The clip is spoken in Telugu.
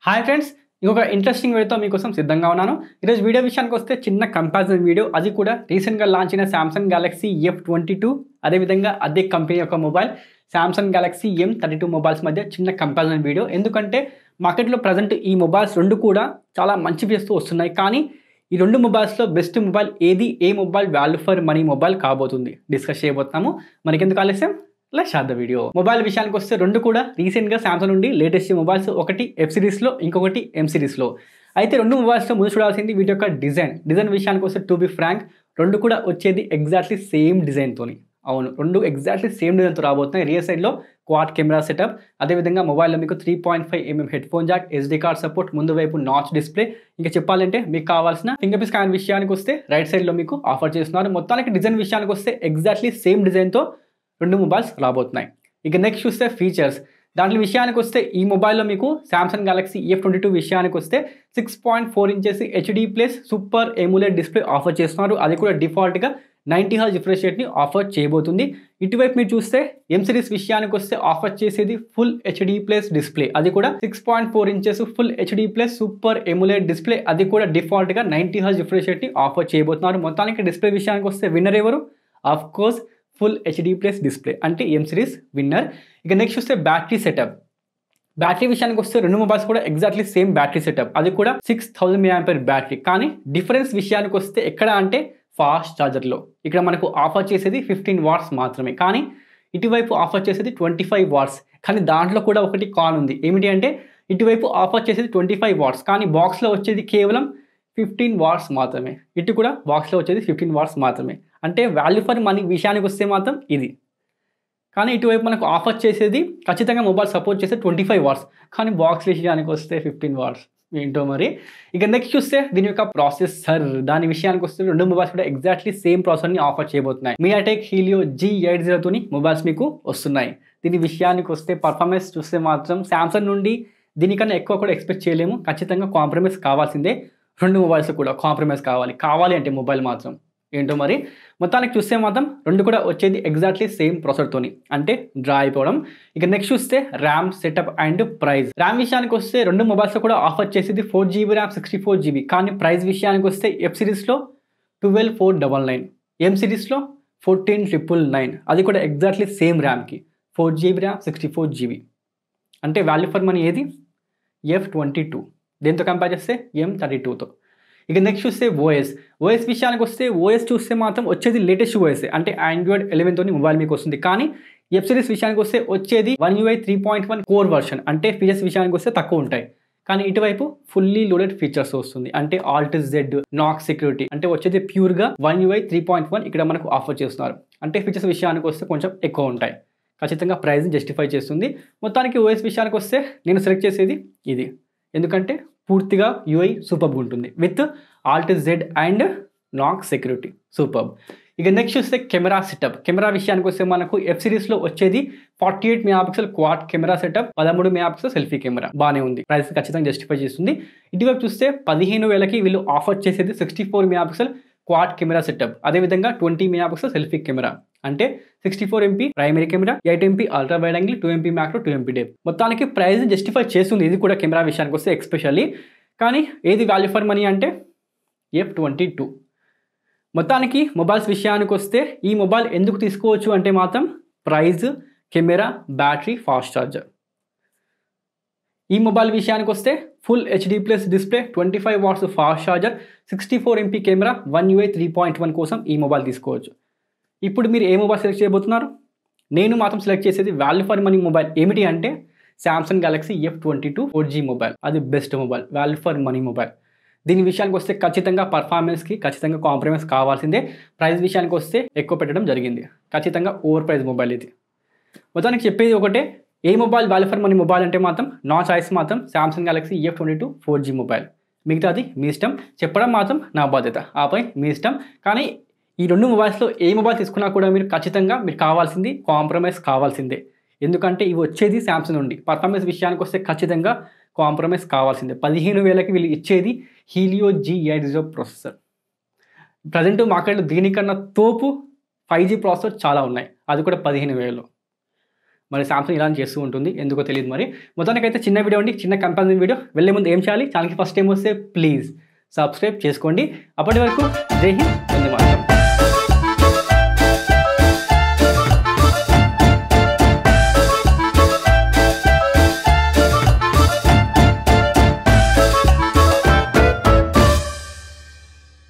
హాయ్ ఫ్రెండ్స్ ఇంకొక ఇంట్రెస్టింగ్ వీడియోతో మీకోసం సిద్ధంగా ఉన్నాను ఈరోజు వీడియో విషయానికి వస్తే చిన్న కంపారిజన్ వీడియో అది కూడా రీసెంట్గా లాంచ్ అయిన Samsung Galaxy F twenty two అదేవిధంగా అదే కంపెనీ యొక్క mobile Samsung Galaxy M thirty two mobiles మధ్య చిన్న కంపారిజన్ వీడియో ఎందుకంటే మార్కెట్లో ప్రజెంట్ ఈ మొబైల్స్ రెండు కూడా చాలా మంచి ఫీచర్స్తో వస్తున్నాయి కానీ ఈ రెండు మొబైల్స్లో బెస్ట్ మొబైల్ ఏది ఏ mobile value for money mobile కాబోతుంది డిస్కస్ చేయబోతున్నాము మనకెందుకు ఆలస్యం let's start the video mobile విషయానికి వస్తే రెండు కూడా రీసెంట్గా సామ్సంగ్ నుండి లేటెస్ట్ మొబైల్స్ ఒకటి ఎఫ్ సిరీస్లో ఇంకొకటి ఎం సిరీస్లో అయితే రెండు మొబైల్స్లో ముందు చూడాల్సింది వీటి యొక్క డిజైన్ డిజైన్ విషయానికి వస్తే టు బి ఫ్రాంక్ రెండు కూడా వచ్చేది ఎగ్జాక్ట్లీ సేమ్ డిజైన్తోని అవును రెండు ఎగ్జాక్ట్లీ సేమ్ డిజైన్తో రాబోతున్నాయి రియర్ సైడ్లో క్వాడ్ కెమెరా సెటప్ అదేవిధంగా మొబైల్లో మీకు three point five MM headphone jack SD card support ముందు వైపు నాచ్ డిస్ప్లే ఇంకా చెప్పాలంటే మీకు కావాల్సిన ఫింగర్ ప్రింట్ స్కాన్ విషయానికి వస్తే రైట్ సైడ్లో మీకు ఆఫర్ చేస్తున్నారు మొత్తానికి డిజైన్ విషయానికి వస్తే ఎగ్జాక్ట్లీ సేమ్ డిజైన్తో రెండు మొబైల్స్ రాబోతున్నాయి ఇక నెక్స్ట్ చూస్తే ఫీచర్స్ దాంట్లో విషయానికి వస్తే ఈ మొబైల్లో మీకు Samsung Galaxy F twenty two విషయానికి వస్తే six point four inches HD plus super AMOLED display offer చేస్తున్నారు అది కూడా డిఫాల్ట్గా నైంటీ హర్జ్ రిఫ్రెష్ రేట్ని ఆఫర్ చేయబోతుంది ఇటువైపు మీరు చూస్తే ఎం సిరీస్ విషయానికి వస్తే ఆఫర్ చేసేది ఫుల్ హెచ్డి ప్లస్ డిస్ప్లే అది కూడా six point four inches full HD plus super AMOLED display అది కూడా డిఫాల్ట్గా నైంటీ హర్జ్ రిఫ్రెష్ రేట్ని ఆఫర్ చేయబోతున్నారు మొత్తానికి డిస్ప్లే విషయానికి వస్తే విన్నర్ ఎవరు of course full HD plus display అంటే ఎం సిరీస్ విన్నర్ ఇక నెక్స్ట్ చూస్తే బ్యాటరీ సెటప్ బ్యాటరీ విషయానికి వస్తే రెండు మొబైల్స్ కూడా ఎగ్జాక్ట్లీ సేమ్ బ్యాటరీ సెటప్ అది కూడా six thousand milli ampere battery కానీ డిఫరెన్స్ విషయానికి వస్తే ఎక్కడ అంటే ఫాస్ట్ ఛార్జర్లో ఇక్కడ మనకు ఆఫర్ చేసేది ఫిఫ్టీన్ వాట్స్ మాత్రమే కానీ ఇటువైపు ఆఫర్ చేసేది ట్వంటీ ఫైవ్ వాట్స్ కానీ దాంట్లో కూడా ఒకటి కాన్ ఉంది ఏమిటి అంటే ఇటువైపు ఆఫర్ చేసేది ట్వంటీ ఫైవ్ వాట్స్ కానీ బాక్స్లో వచ్చేది కేవలం ఫిఫ్టీన్ వాట్స్ మాత్రమే ఇటు కూడా బాక్స్లో వచ్చేది ఫిఫ్టీన్ వాట్స్ మాత్రమే అంటే వాల్యూ ఫర్ మనీ విషయానికి వస్తే మాత్రం ఇది కానీ ఇటువైపు మనకు ఆఫర్ చేసేది ఖచ్చితంగా మొబైల్ సపోర్ట్ చేస్తే ట్వంటీ ఫైవ్ వాట్స్ కానీ బాక్స్ విషయానికి వస్తే ఫిఫ్టీన్ వాట్స్ ఏంటో మరి ఇక నెక్స్ట్ చూస్తే దీని యొక్క ప్రాసెసర్ దాని విషయానికి వస్తే రెండు మొబైల్స్ కూడా ఎగ్జాక్ట్లీ సేమ్ ప్రాసెసర్ని ఆఫర్ చేయబోతున్నాయి మీయాటెక్ హీలియో జీ ఎయిట్ జీరోతోని మొబైల్స్ మీకు వస్తున్నాయి దీని విషయానికి వస్తే పర్ఫార్మెన్స్ చూస్తే మాత్రం శాంసంగ్ నుండి దీనికన్నా ఎక్కువ కూడా ఎక్స్పెక్ట్ చేయలేము ఖచ్చితంగా కాంప్రమైజ్ కావాల్సిందే రెండు మొబైల్స్ కూడా కాంప్రమైజ్ కావాలి కావాలి అంటే మొబైల్ మాత్రం ఏంటో మరి మొత్తానికి చూస్తే మాత్రం రెండు కూడా వచ్చేది ఎగ్జాక్ట్లీ సేమ్ ప్రాసెసర్తోని అంటే డ్రా అయిపోవడం ఇక నెక్స్ట్ చూస్తే RAM setup and price RAM విషయానికి వస్తే రెండు మొబైల్స్ కూడా ఆఫర్ చేసేది four GB RAM sixty four GB కానీ ప్రైస్ విషయానికి వస్తే ఎఫ్ సిరీస్లో twelve four double nine M సిరీస్లో ఫోర్టీన్ ట్రిపుల్ నైన్ అది కూడా ఎగ్జాక్ట్లీ సేమ్ ర్యామ్కి four GB RAM sixty four GB అంటే వాల్యూ ఫర్ మనీ ఏది ఎఫ్ ట్వంటీ టూ దేంతో కంపేర్ చేస్తే ఎం థర్టీ టూతో ఇక నెక్స్ట్ చూస్తే ఓఎస్ ఓఎస్ విషయానికి వస్తే ఓఎస్ చూస్తే మాత్రం వచ్చేది లేటెస్ట్ ఓఎస్ అంటే ఆండ్రాయిడ్ ఎలెవెన్తో మొబైల్ మీకు వస్తుంది కానీ ఎఫ్ సిరీస్ విషయానికి వస్తే వచ్చేది one UI three point one core version అంటే ఫీచర్స్ విషయానికి వస్తే తక్కువ ఉంటాయి కానీ ఇటువైపు ఫుల్లీ లోడెడ్ ఫీచర్స్ వస్తుంది అంటే ఆల్ట్ జెడ్ నాక్ సెక్యూరిటీ అంటే వచ్చేది ప్యూర్గా one UI three point one ఇక్కడ మనకు ఆఫర్ చేస్తున్నారు అంటే ఫీచర్స్ విషయానికి వస్తే కొంచెం ఎక్కువ ఉంటాయి ఖచ్చితంగా ప్రైస్ని జస్టిఫై చేస్తుంది మొత్తానికి ఓఎస్ విషయానికి వస్తే నేను సెలెక్ట్ చేసేది ఇది ఎందుకంటే పూర్తిగా యూఐ సూపర్గా ఉంటుంది with Alt Z and knock security super ఇక నెక్స్ట్ చూస్తే కెమెరా సెటప్ కెమెరా విషయానికి వస్తే మనకు ఎఫ్ సిరీస్లో వచ్చేది forty eight megapixel quad camera setup పదమూడు మెగా పిక్సెల్ సెల్ఫీ కెమెరా బాగానే ఉంది ప్రైస్ ఖచ్చితంగా జస్టిఫై చేస్తుంది ఇటువైపు చూస్తే పదిహేను వేలకి వీళ్ళు ఆఫర్ చేసేది sixty four megapixel quad camera setup అదేవిధంగా twenty megapixel selfie camera అంటే sixty four MP primary camera eight MP ultra wide angle two MP macro two MP depth మొత్తానికి ప్రైస్ జస్టిఫై చేస్తుంది ఇది కూడా కెమెరా విషయానికి వస్తే ఎక్స్పెషల్లీ కానీ ఏది వాల్యూ ఫర్ మనీ అంటే ఎఫ్ ట్వంటీ టూ మొత్తానికి మొబైల్స్ విషయానికి వస్తే ఈ మొబైల్ ఎందుకు తీసుకోవచ్చు అంటే మాత్రం price camera battery fast charger ఈ మొబైల్ విషయానికి వస్తే full HD plus display twenty five watts fast charger sixty four MP camera one UI three point one కోసం ఈ మొబైల్ తీసుకోవచ్చు ఇప్పుడు మీరు ఏ మొబైల్ సెలెక్ట్ చేయబోతున్నారు నేను మాత్రం సెలెక్ట్ చేసేది వాల్యూ ఫర్ మనీ మొబైల్ ఏమిటి అంటే Samsung Galaxy F twenty two four G mobile అది best mobile value for money mobile దీని విషయానికి వస్తే ఖచ్చితంగా పర్ఫార్మెన్స్కి ఖచ్చితంగా కాంప్రమైజ్ కావాల్సిందే ప్రైస్ విషయానికి వస్తే ఎక్కువ పెట్టడం జరిగింది ఖచ్చితంగా ఓవర్ ప్రైస్ మొబైల్ ఇది మొత్తానికి చెప్పేది ఒకటే ఏ mobile value for money mobile అంటే మాత్రం నా చాయిస్ మాత్రం Samsung Galaxy F twenty two four G mobile మిగతాది మీ ఇష్టం చెప్పడం మాత్రం నా బాధ్యత ఆపై మీ ఇష్టం కానీ ఈ రెండు మొబైల్స్లో ఏ మొబైల్ తీసుకున్నా కూడా మీరు ఖచ్చితంగా మీరు కావాల్సింది కాంప్రమైజ్ కావాల్సిందే ఎందుకంటే ఇవి వచ్చేది శాంసంగ్ నుండి పర్ఫార్మెన్స్ విషయానికి వస్తే ఖచ్చితంగా కాంప్రమైజ్ కావాల్సిందే పదిహేను వేలకి వీళ్ళు ఇచ్చేది Helio G eight zero processor present మార్కెట్లో దీనికన్నా తోపు ఫైవ్ జీ ప్రాసెసర్ చాలా ఉన్నాయి అది కూడా పదిహేను వేలు మరి సామ్సంగ్ ఇలా చేస్తూ ఉంటుంది ఎందుకో తెలియదు మరి మొత్తానికైతే చిన్న వీడియో అండి చిన్న కంపారిజన్ వీడియో వెళ్ళే ముందు ఏం చేయాలి ఛానల్కి ఫస్ట్ టైం వస్తే ప్లీజ్ సబ్స్క్రైబ్ చేసుకోండి అప్పటి వరకు జై హింద్ ధన్యవాదాలు